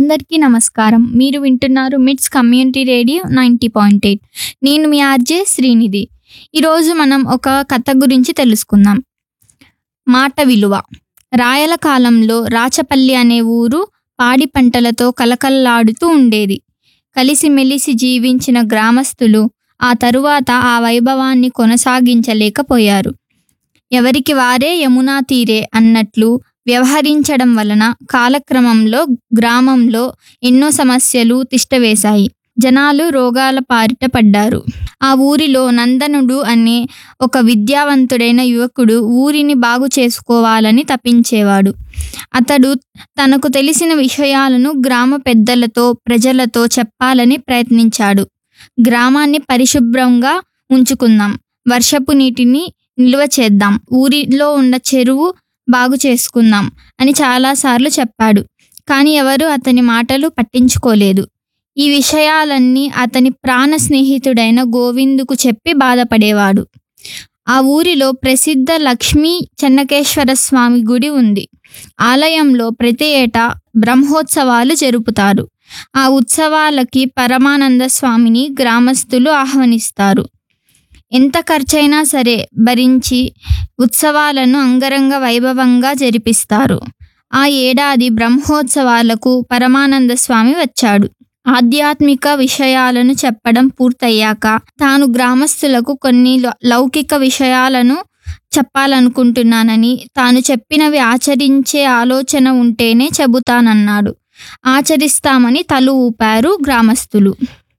అందరికీ నమస్కారం మీరు వింటున్నారు MITS community radio ninety point eight నేను మీ ఆర్జే శ్రీనిధి ఈరోజు మనం ఒక కథ గురించి తెలుసుకుందాం మాట విలువ రాయల కాలంలో రాచపల్లి అనే ఊరు పాడి పంటలతో కలకల్లాడుతూ ఉండేది కలిసిమెలిసి జీవించిన గ్రామస్తులు ఆ తరువాత ఆ వైభవాన్ని కొనసాగించలేకపోయారు ఎవరికి వారే యమునా తీరే అన్నట్లు వ్యవహరించడం వలన కాలక్రమంలో గ్రామంలో ఎన్నో సమస్యలు తిష్టవేశాయి జనాలు రోగాల పారిట పడ్డారు ఆ ఊరిలో నందనుడు అనే ఒక విద్యావంతుడైన యువకుడు ఊరిని బాగు చేసుకోవాలని తప్పించేవాడు అతడు తనకు తెలిసిన విషయాలను గ్రామ పెద్దలతో ప్రజలతో చెప్పాలని ప్రయత్నించాడు గ్రామాన్ని పరిశుభ్రంగా ఉంచుకుందాం వర్షపు నీటిని నిల్వ చేద్దాం ఊరిలో ఉన్న చెరువు బాగు చేసుకుందాం అని చాలాసార్లు చెప్పాడు కానీ ఎవరు అతని మాటలు పట్టించుకోలేదు ఈ విషయాలన్నీ అతని ప్రాణ స్నేహితుడైన గోవిందుకు చెప్పి బాధపడేవాడు ఆ ఊరిలో ప్రసిద్ధ లక్ష్మీ చెన్నకేశ్వర స్వామి గుడి ఉంది ఆలయంలో ప్రతి ఏటా బ్రహ్మోత్సవాలు జరుపుతారు ఆ ఉత్సవాలకి పరమానంద స్వామిని గ్రామస్తులు ఆహ్వానిస్తారు ఎంత ఖర్చైనా సరే భరించి ఉత్సవాలను అంగరంగ వైభవంగా జరిపిస్తారు ఆ ఏడాది బ్రహ్మోత్సవాలకు పరమానంద స్వామి వచ్చాడు ఆధ్యాత్మిక విషయాలను చెప్పడం పూర్తయ్యాక తాను గ్రామస్తులకు కొన్ని లౌ- లౌకిక విషయాలను చెప్పాలనుకుంటున్నానని తాను చెప్పినవి ఆచరించే ఆలోచన ఉంటేనే చెబుతానన్నాడు ఆచరిస్తామని తలు ఊపారు గ్రామస్తులు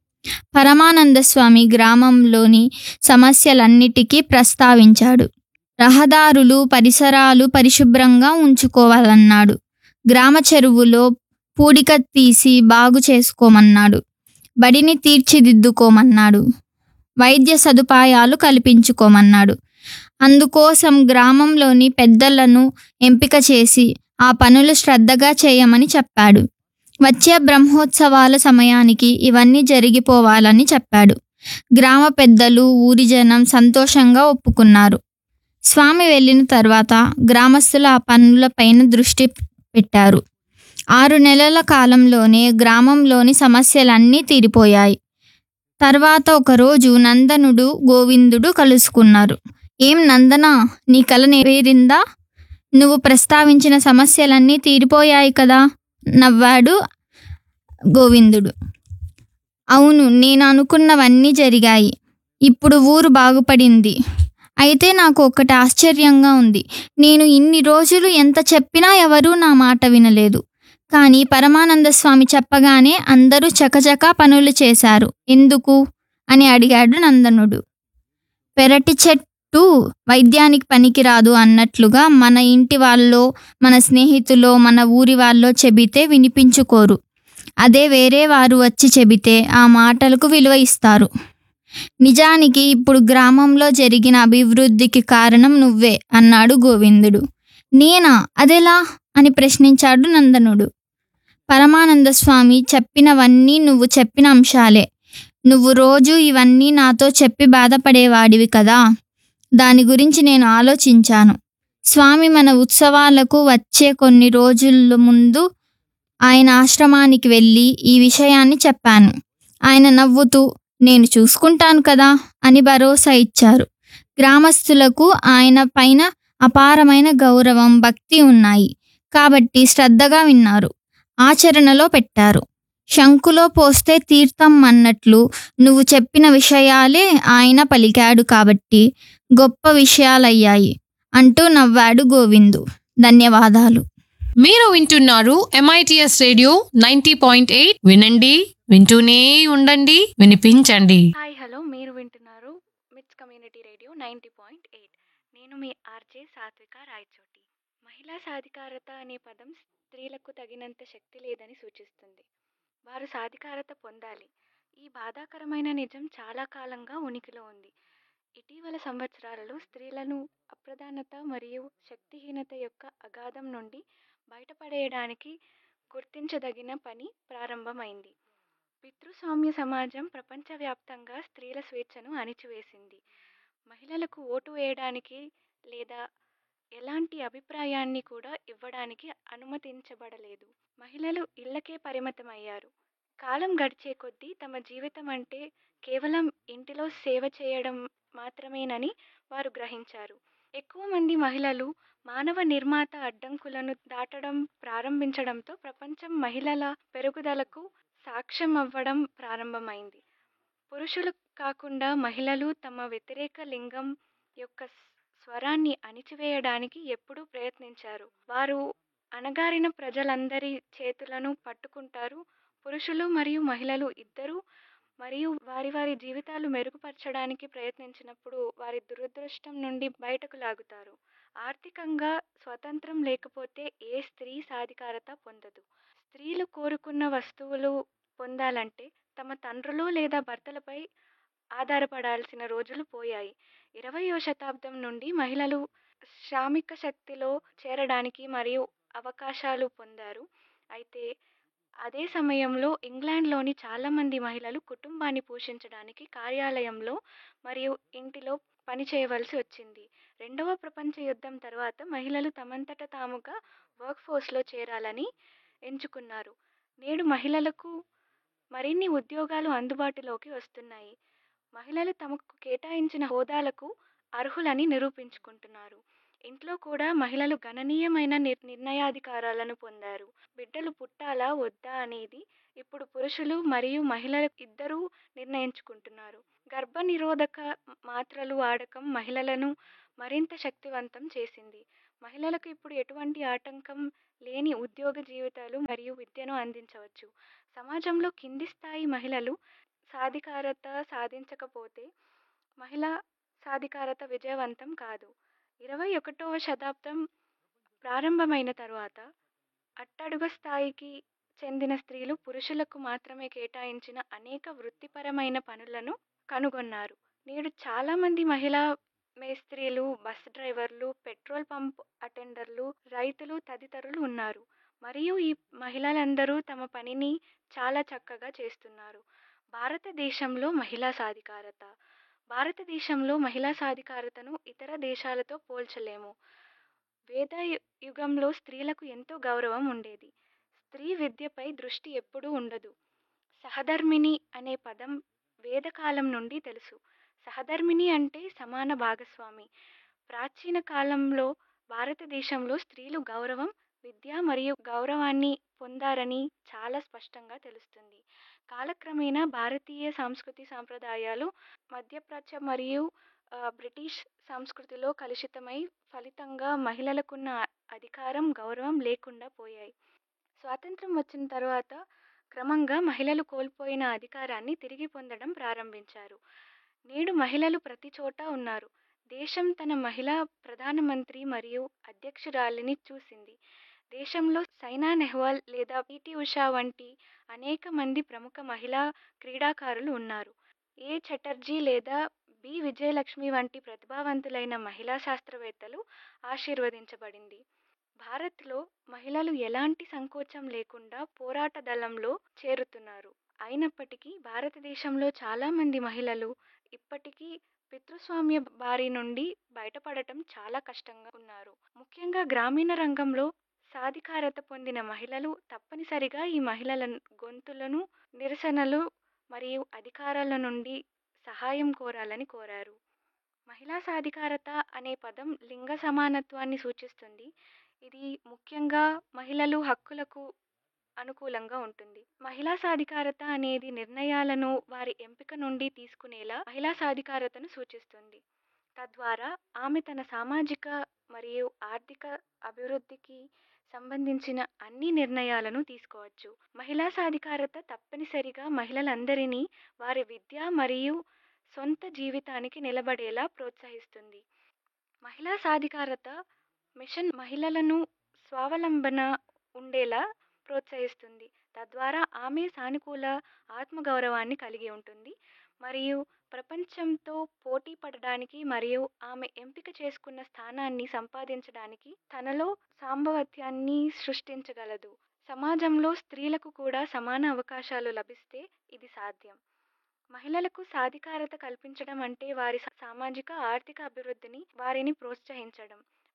పరమానంద స్వామి గ్రామంలోని సమస్యలన్నిటికీ ప్రస్తావించాడు రహదారులు పరిసరాలు పరిశుభ్రంగా ఉంచుకోవాలన్నాడు గ్రామ చెరువులో పూడిక తీసి బాగు చేసుకోమన్నాడు బడిని తీర్చిదిద్దుకోమన్నాడు వైద్య సదుపాయాలు కల్పించుకోమన్నాడు అందుకోసం గ్రామంలోని పెద్దలను ఎంపిక చేసి ఆ పనులు శ్రద్ధగా చేయమని చెప్పాడు వచ్చే బ్రహ్మోత్సవాల సమయానికి ఇవన్నీ జరిగిపోవాలని చెప్పాడు గ్రామ పెద్దలు ఊరి జనం సంతోషంగా ఒప్పుకున్నారు స్వామి వెళ్ళిన తర్వాత గ్రామస్తులు ఆ పనులపైన దృష్టి పెట్టారు ఆరు నెలల కాలంలోనే గ్రామంలోని సమస్యలన్నీ తీరిపోయాయి తర్వాత ఒకరోజు నందనుడు గోవిందుడు కలుసుకున్నారు ఏం నందన నీ కల నెరవేరిందా నువ్వు ప్రస్తావించిన సమస్యలన్నీ తీరిపోయాయి కదా నవ్వాడు గోవిందుడు అవును నేను అనుకున్నవన్నీ జరిగాయి ఇప్పుడు ఊరు బాగుపడింది అయితే నాకు ఒకటి ఆశ్చర్యంగా ఉంది నేను ఇన్ని రోజులు ఎంత చెప్పినా ఎవరూ నా మాట వినలేదు కానీ పరమానంద స్వామి చెప్పగానే అందరూ చకచకా పనులు చేశారు ఎందుకు అని అడిగాడు నందనుడు పెరటి చెట్టు వైద్యానికి పనికిరాదు అన్నట్లుగా మన ఇంటి వాళ్ళో మన స్నేహితులో మన ఊరి వాళ్ళో చెబితే వినిపించుకోరు అదే వేరే వారు వచ్చి చెబితే ఆ మాటలకు విలువ ఇస్తారు నిజానికి ఇప్పుడు గ్రామంలో జరిగిన అభివృద్ధికి కారణం నువ్వే అన్నాడు గోవిందుడు నేనా అదెలా అని ప్రశ్నించాడు నందనుడు పరమానంద స్వామి చెప్పినవన్నీ నువ్వు చెప్పిన అంశాలే నువ్వు రోజు ఇవన్నీ నాతో చెప్పి బాధపడేవాడివి కదా దాని గురించి నేను ఆలోచించాను స్వామి మన ఉత్సవాలకు వచ్చే కొన్ని రోజుల ముందు ఆయన ఆశ్రమానికి వెళ్ళి ఈ విషయాన్ని చెప్పాను ఆయన నవ్వుతూ నేను చూసుకుంటాను కదా అని భరోసా ఇచ్చారు గ్రామస్తులకు ఆయన పైన అపారమైన గౌరవం భక్తి ఉన్నాయి కాబట్టి శ్రద్ధగా విన్నారు ఆచరణలో పెట్టారు శంకులో పోస్తే తీర్థం అన్నట్లు నువ్వు చెప్పిన విషయాలే ఆయన పలికాడు కాబట్టి గొప్ప విషయాలయ్యాయి అంటూ నవ్వాడు గోవిందు ధన్యవాదాలు మీరు వింటున్నారు MITS radio ninety point eight వినండి వింటూనే ఉండండి వినిపించండి హాయ్ హలో మీరు వింటున్నారు MITS community radio ninety point eight నేను మీ ఆర్జే సాత్విక రాయచోటి మహిళా సాధికారత అనే పదం స్త్రీలకు తగినంత శక్తి లేదని సూచిస్తుంది వారు సాధికారత పొందాలి ఈ బాధాకరమైన నిజం చాలా కాలంగా ఉనికిలో ఉంది ఇటీవల సంవత్సరాలలో స్త్రీలను అప్రధానత మరియు శక్తిహీనత యొక్క అగాధం నుండి బయటపడేయడానికి గుర్తించదగిన పని ప్రారంభమైంది పితృస్వామ్య సమాజం ప్రపంచవ్యాప్తంగా స్త్రీల స్వేచ్ఛను అణిచివేసింది మహిళలకు ఓటు వేయడానికి లేదా ఎలాంటి అభిప్రాయాన్ని కూడా ఇవ్వడానికి అనుమతించబడలేదు మహిళలు ఇళ్లకే పరిమితమయ్యారు కాలం గడిచే కొద్దీ తమ జీవితం అంటే కేవలం ఇంటిలో సేవ చేయడం మాత్రమేనని వారు గ్రహించారు ఎక్కువ మంది మహిళలు మానవ నిర్మాత అడ్డంకులను దాటడం ప్రారంభించడంతో ప్రపంచం మహిళల పెరుగుదలకు సాక్ష్యం అవ్వడం ప్రారంభమైంది పురుషులు కాకుండా మహిళలు తమ వ్యతిరేక లింగం యొక్క స్వరాన్ని అణిచివేయడానికి ఎప్పుడూ ప్రయత్నించారు వారు అణగారిన ప్రజలందరి చేతులను పట్టుకుంటారు పురుషులు మరియు మహిళలు ఇద్దరూ మరియు వారి వారి జీవితాలు మెరుగుపరచడానికి ప్రయత్నించినప్పుడు వారి దురదృష్టం నుండి బయటకు లాగుతారు ఆర్థికంగా స్వతంత్రం లేకపోతే ఏ స్త్రీ సాధికారత పొందదు స్త్రీలు కోరుకున్న వస్తువులు పొందాలంటే తమ తండ్రులు లేదా భర్తలపై ఆధారపడాల్సిన రోజులు పోయాయి ఇరవయో శతాబ్దం నుండి మహిళలు శ్రామిక శక్తిలో చేరడానికి మరియు అవకాశాలు పొందారు అయితే అదే సమయంలో ఇంగ్లాండ్లోని చాలామంది మహిళలు కుటుంబాన్ని పోషించడానికి కార్యాలయంలో మరియు ఇంటిలో పని చేయవలసి వచ్చింది రెండవ ప్రపంచ యుద్ధం తర్వాత మహిళలు తమంతట తాముగా వర్క్ ఫోర్స్లో చేరాలని ఎంచుకున్నారు నేడు మహిళలకు మరిన్ని ఉద్యోగాలు అందుబాటులోకి వస్తున్నాయి మహిళలు తమకు కేటాయించిన హోదాలకు అర్హులని నిరూపించుకుంటున్నారు ఇంట్లో కూడా మహిళలు గణనీయమైన నిర్ నిర్ణయాధికారాలను పొందారు బిడ్డలు పుట్టాలా వద్దా అనేది ఇప్పుడు పురుషులు మరియు మహిళలు ఇద్దరూ నిర్ణయించుకుంటున్నారు గర్భ నిరోధక మాత్రలు వాడకం మహిళలను మరింత శక్తివంతం చేసింది మహిళలకు ఇప్పుడు ఎటువంటి ఆటంకం లేని ఉద్యోగ జీవితాలు మరియు విద్యను అందించవచ్చు సమాజంలో కింది స్థాయి మహిళలు సాధికారత సాధించకపోతే మహిళా సాధికారత విజయవంతం కాదు ఇరవై ఒకటవ శతాబ్దం ప్రారంభమైన తర్వాత అట్టడుగ స్థాయికి చెందిన స్త్రీలు పురుషులకు మాత్రమే కేటాయించిన అనేక వృత్తిపరమైన పనులను కనుగొన్నారు నేడు చాలామంది మహిళా మేస్త్రీలు బస్ డ్రైవర్లు పెట్రోల్ పంప్ అటెండర్లు రైతులు తదితరులు ఉన్నారు మరియు ఈ మహిళలందరూ తమ పనిని చాలా చక్కగా చేస్తున్నారు భారతదేశంలో మహిళా సాధికారత భారతదేశంలో మహిళా సాధికారతను ఇతర దేశాలతో పోల్చలేము వేద యుగంలో స్త్రీలకు ఎంతో గౌరవం ఉండేది స్త్రీ విద్యపై దృష్టి ఎప్పుడూ ఉండదు సహధర్మిణి అనే పదం వేదకాలం నుండి తెలుసు సహధర్మిణి అంటే సమాన భాగస్వామి ప్రాచీన కాలంలో భారతదేశంలో స్త్రీలు గౌరవం విద్య మరియు గౌరవాన్ని పొందారని చాలా స్పష్టంగా తెలుస్తుంది కాలక్రమేణా భారతీయ సంస్కృతి సాంప్రదాయాలు మధ్యప్రాచ్య మరియు బ్రిటిష్ సంస్కృతిలో కలుషితమై ఫలితంగా మహిళలకున్న అధికారం గౌరవం లేకుండా పోయాయి స్వాతంత్రం వచ్చిన తర్వాత క్రమంగా మహిళలు కోల్పోయిన అధికారాన్ని తిరిగి పొందడం ప్రారంభించారు నేడు మహిళలు ప్రతి చోట ఉన్నారు దేశం తన మహిళా ప్రధానమంత్రి మరియు అధ్యక్షురాలిని చూసింది దేశంలో సైనా నెహ్వాల్ లేదా పిటి ఉషా వంటి అనేక మంది ప్రముఖ మహిళా క్రీడాకారులు ఉన్నారు ఏ చటర్జీ లేదా బి విజయలక్ష్మి వంటి ప్రతిభావంతులైన మహిళా శాస్త్రవేత్తలు ఆశీర్వదించబడింది భారత్లో మహిళలు ఎలాంటి సంకోచం లేకుండా పోరాట దళంలో చేరుతున్నారు అయినప్పటికీ భారతదేశంలో చాలామంది మహిళలు ఇప్పటికీ పితృస్వామ్య బారి నుండి బయటపడటం చాలా కష్టంగా ఉన్నారు ముఖ్యంగా గ్రామీణ రంగంలో సాధికారత పొందిన మహిళలు తప్పనిసరిగా ఈ మహిళల గొంతులను నిరసనలు మరియు అధికారాల నుండి సహాయం కోరాలని కోరారు మహిళా సాధికారత అనే పదం లింగ సమానత్వాన్ని సూచిస్తుంది ఇది ముఖ్యంగా మహిళలు హక్కులకు అనుకూలంగా ఉంటుంది మహిళా సాధికారత అనేది నిర్ణయాలను వారి ఎంపిక నుండి తీసుకునేలా మహిళా సాధికారతను సూచిస్తుంది తద్వారా ఆమె తన సామాజిక మరియు ఆర్థిక అభివృద్ధికి సంబంధించిన అన్ని నిర్ణయాలను తీసుకోవచ్చు మహిళా సాధికారత తప్పనిసరిగా మహిళలందరినీ వారి విద్య మరియు సొంత జీవితానికి నిలబడేలా ప్రోత్సహిస్తుంది మహిళా సాధికారత మిషన్ మహిళలను స్వావలంబన ఉండేలా ప్రోత్సహిస్తుంది తద్వారా ఆమె సానుకూల ఆత్మగౌరవాన్ని కలిగి ఉంటుంది మరియు ప్రపంచంతో పోటీ పడడానికి మరియు ఆమె ఎంపిక చేసుకున్న స్థానాన్ని సంపాదించడానికి తనలో సాంభవత్యాన్ని సృష్టించగలదు సమాజంలో స్త్రీలకు కూడా సమాన అవకాశాలు లభిస్తే ఇది సాధ్యం మహిళలకు సాధికారత కల్పించడం అంటే వారి సామాజిక ఆర్థిక అభివృద్ధిని వారిని ప్రోత్సహించడం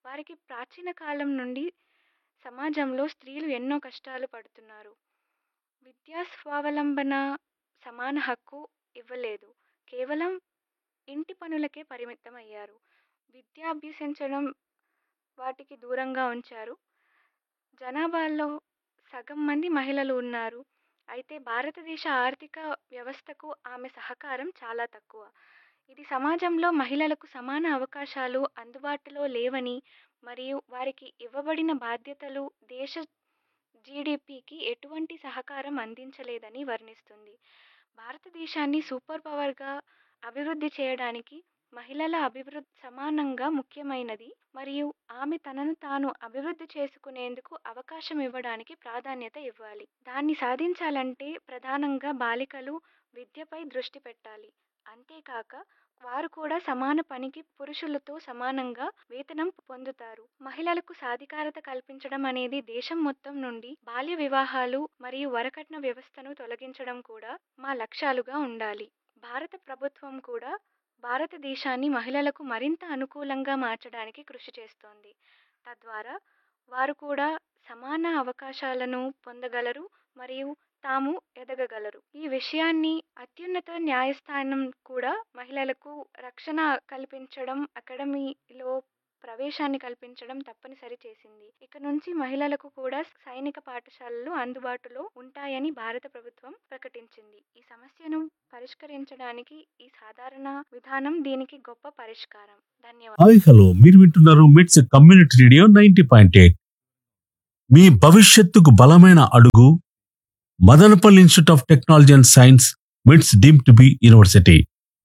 వారికి ప్రాచీన కాలం నుండి సమాజంలో స్త్రీలు ఎన్నో కష్టాలు పడుతున్నారు విద్యా స్వావలంబన సమాన హక్కు ఇవ్వలేదు కేవలం ఇంటి పనులకే పరిమితం అయ్యారు విద్య అభ్యసించడం వాటికి దూరంగా ఉంచారు జనాభాలో సగం మంది మహిళలు ఉన్నారు అయితే భారతదేశ ఆర్థిక వ్యవస్థకు ఆమె సహకారం చాలా తక్కువ ఇది సమాజంలో మహిళలకు సమాన అవకాశాలు అందుబాటులో లేవని మరియు వారికి ఇవ్వబడిన బాధ్యతలు దేశ జీడిపికి ఎటువంటి సహకారం అందించలేదని వర్ణిస్తుంది భారతదేశాన్ని సూపర్ పవర్గా అభివృద్ధి చేయడానికి మహిళల అభివృద్ధి సమానంగా ముఖ్యమైనది మరియు ఆమె తనను తాను అభివృద్ధి చేసుకునేందుకు అవకాశం ఇవ్వడానికి ప్రాధాన్యత ఇవ్వాలి దాన్ని సాధించాలంటే ప్రధానంగా బాలికలు విద్యపై దృష్టి పెట్టాలి అంతేకాక వారు కూడా సమాన పనికి పురుషులతో సమానంగా వేతనం పొందుతారు మహిళలకు సాధికారత కల్పించడం అనేది దేశం మొత్తం నుండి బాల్య వివాహాలు మరియు వరకట్న వ్యవస్థను తొలగించడం కూడా మా లక్ష్యాలుగా ఉండాలి భారత ప్రభుత్వం కూడా భారతదేశాన్ని మహిళలకు మరింత అనుకూలంగా మార్చడానికి కృషి చేస్తోంది తద్వారా వారు కూడా సమాన అవకాశాలను పొందగలరు మరియు తాము ఎదగగలరు ఈ విషయాన్ని అత్యున్నత న్యాయస్థానం కూడా మహిళలకు రక్షణ కల్పించడం అకాడమీలో ప్రవేశాన్ని కల్పించడం తప్పనిసరి చేసింది ఇక నుంచి మహిళలకు కూడా సైనిక పాఠశాలలు అందుబాటులో ఉంటాయని భారత ప్రభుత్వం ప్రకటించింది ఈ సమస్యను పరిష్కరించడానికి ఈ సాధారణ విధానం దీనికి గొప్ప పరిష్కారం ధన్యవాదాలు హాయ్ హలో మీరు వింటున్నారు MITS community radio ninety point eight మీ భవిష్యత్తుకు బలమైన అడుగు Madanapalli institute of technology and science MITS deem to be university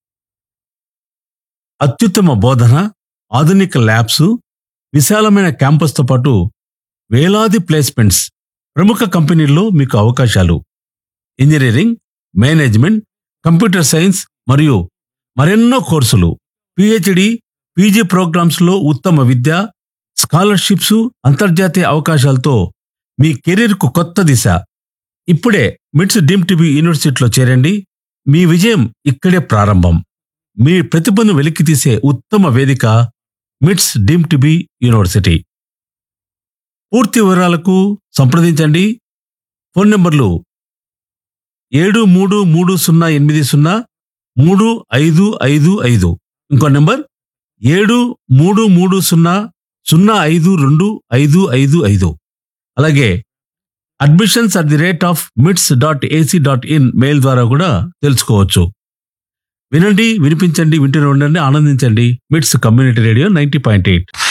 అత్యుత్తమ బోధన ఆధునిక ల్యాబ్స్ విశాలమైన క్యాంపస్తో పాటు వేలాది ప్లేస్మెంట్స్ ప్రముఖ కంపెనీల్లో మీకు అవకాశాలు ఇంజనీరింగ్ మేనేజ్మెంట్ కంప్యూటర్ సైన్స్ మరియు మరెన్నో కోర్సులు పిహెచ్డి పీజీ ప్రోగ్రామ్స్ లో ఉత్తమ విద్య స్కాలర్షిప్స్ అంతర్జాతీయ అవకాశాలతో మీ కెరీర్కు కొత్త దిశ ఇప్పుడే మిట్స్ డీమ్ టీబీ యూనివర్సిటీలో చేరండి మీ విజయం ఇక్కడే ప్రారంభం మీ ప్రతిభను వెలికితీసే ఉత్తమ వేదిక మిట్స్ డీమ్ టీబీ యూనివర్సిటీ పూర్తి వివరాలకు సంప్రదించండి ఫోన్ నంబర్లు ఏడు మూడు మూడు సున్నా ఎనిమిది సున్నా మూడు ఐదు ఐదు ఐదు ఇంకో నెంబర్ ఏడు మూడు మూడు సున్నా సున్నా ఐదు రెండు ఐదు ఐదు ఐదు అలాగే admissions at the rate of MITS dot AC dot in mail ద్వారా కూడా తెలుసుకోవచ్చు వినండి వినిపించండి వింటూనే ఉండండి ఆనందించండి MITS community radio ninety point eight